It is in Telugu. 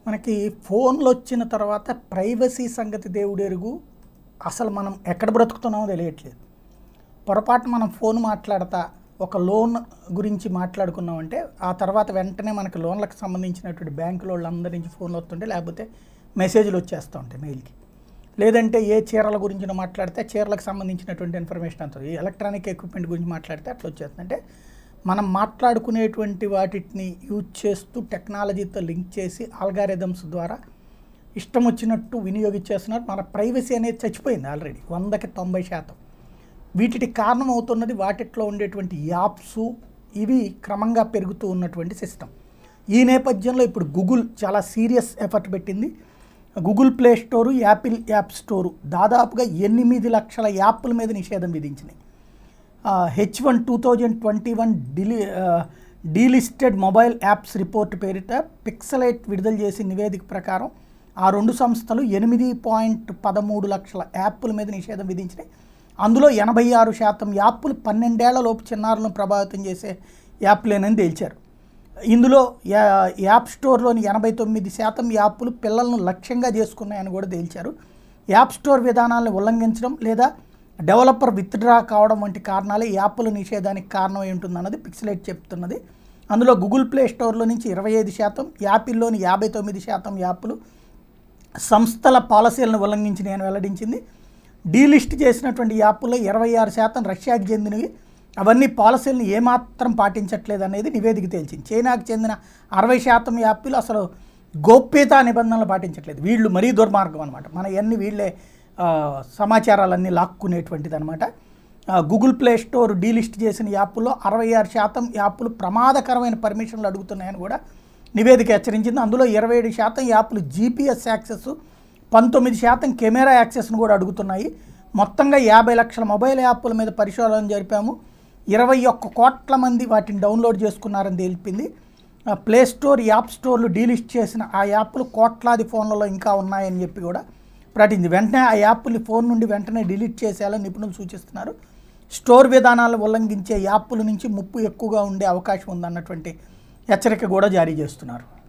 మనకి ఫోన్లు వచ్చిన తర్వాత ప్రైవసీ సంగతి దేవుడు ఎరుగు అసలు మనం ఎక్కడ బ్రతుకుతున్నామో తెలియట్లేదు పొరపాటు మనం ఫోన్ మాట్లాడతా ఒక లోన్ గురించి మాట్లాడుకున్నామంటే ఆ తర్వాత వెంటనే మనకి లోన్లకు సంబంధించినటువంటి బ్యాంకుల వాళ్ళందరి నుంచి ఫోన్లు వస్తుంటే లేకపోతే మెసేజ్లు వచ్చేస్తూ ఉంటాయి మెయిల్కి లేదంటే ఏ చీరల గురించి మాట్లాడితే చీరలకు సంబంధించినటువంటి ఇన్ఫర్మేషన్ అంతా ఈ ఎలక్ట్రానిక్ ఎక్విప్మెంట్ గురించి మాట్లాడితే అట్లా వచ్చేస్తుంది అంటే మనం మాట్లాడుకునేటువంటి వాటిని యూజ్ చేస్తూ టెక్నాలజీతో లింక్ చేసి ఆల్గారిథమ్స్ ద్వారా ఇష్టం వచ్చినట్టు వినియోగించేస్తున్నారు మన ప్రైవసీ అనేది చచ్చిపోయింది ఆల్రెడీ వందకి తొంభై శాతం వీటికి కారణం అవుతున్నది వాటిట్లో ఉండేటువంటి యాప్స్ ఇవి క్రమంగా పెరుగుతూ ఉన్నటువంటి సిస్టమ్ ఈ నేపథ్యంలో ఇప్పుడు గూగుల్ చాలా సీరియస్ ఎఫర్ట్ పెట్టింది Google play store Apple app store దాదాపుగా ఎనిమిది లక్షల యాప్ల మీద నిషేధం విధించినాయి H one two thousand twenty one డిలి డీలిస్టెడ్ మొబైల్ యాప్స్ రిపోర్ట్ పేరిట పిక్సలైట్ విడుదల చేసిన నివేదిక ప్రకారం ఆ రెండు సంస్థలు ఎనిమిది పాయింట్ పదమూడు లక్షల యాప్ల మీద నిషేధం విధించినాయి అందులో ఎనభై ఆరు శాతం యాప్లు పన్నెండేళ్ల లోపు చిన్నారులను ప్రభావితం చేసే యాప్లేనని తేల్చారు ఇందులో యా యాప్ స్టోర్లోని ఎనభై తొమ్మిది శాతం యాప్లు పిల్లలను లక్ష్యంగా చేసుకున్నాయని కూడా తేల్చారు యాప్ స్టోర్ విధానాలను ఉల్లంఘించడం లేదా డెవలపర్ విత్డ్రా కావడం వంటి కారణాలే యాప్ల నిషేధానికి కారణమై ఉంటుందన్నది పిక్సలైట్ చెప్తున్నది అందులో గూగుల్ ప్లే స్టోర్లో నుంచి ఇరవై ఐదు శాతం యాపిల్లోని యాభై తొమ్మిది శాతం యాప్లు సంస్థల పాలసీలను ఉల్లంఘించినాయని వెల్లడించింది డీలిస్ట్ చేసినటువంటి యాప్లో ఇరవై ఆరు శాతం రష్యాకి చెందినవి అవన్నీ పాలసీలను ఏమాత్రం పాటించట్లేదు అనేది నివేదిక తేల్చింది చైనాకు చెందిన అరవై శాతం యాప్లు అసలు గోప్యతా నిబంధనలు పాటించట్లేదు వీళ్ళు మరీ దుర్మార్గం అనమాట మన అన్ని వీళ్ళే ఆ, సమాచారాలన్నీ లాక్కునేటువంటిది అనమాట గూగుల్ ప్లే స్టోర్ డీలిస్ట్ చేసిన యాప్లో అరవై ఆరు శాతం యాప్లు ప్రమాదకరమైన పర్మిషన్లు అడుగుతున్నాయని కూడా నివేదిక హెచ్చరించింది అందులో ఇరవై ఏడు శాతం యాప్లు జీపీఎస్ యాక్సెస్ పంతొమ్మిది శాతం కెమెరా యాక్సెస్ను కూడా అడుగుతున్నాయి మొత్తంగా యాభై లక్షల మొబైల్ యాప్ల మీద పరిశోధన జరిపాము ఇరవై ఒక్క కోట్ల మంది వాటిని డౌన్లోడ్ చేసుకున్నారని తెలిపింది ఆ, ప్లే స్టోర్ యాప్ స్టోర్లు డీలిస్ట్ చేసిన ఆ యాప్లు కోట్లాది ఫోన్లలో ఇంకా ఉన్నాయని చెప్పి కూడా ప్రకటించింది వెంటనే ఆ యాప్ని ఫోన్ నుండి వెంటనే డిలీట్ చేసేయాలని నిపుణులు సూచిస్తున్నారు స్టోర్ విధానాలను ఉల్లంఘించే యాప్ల నుంచి ముప్పు ఎక్కువగా ఉండే అవకాశం ఉందన్నటువంటి హెచ్చరిక కూడా జారీ చేస్తున్నారు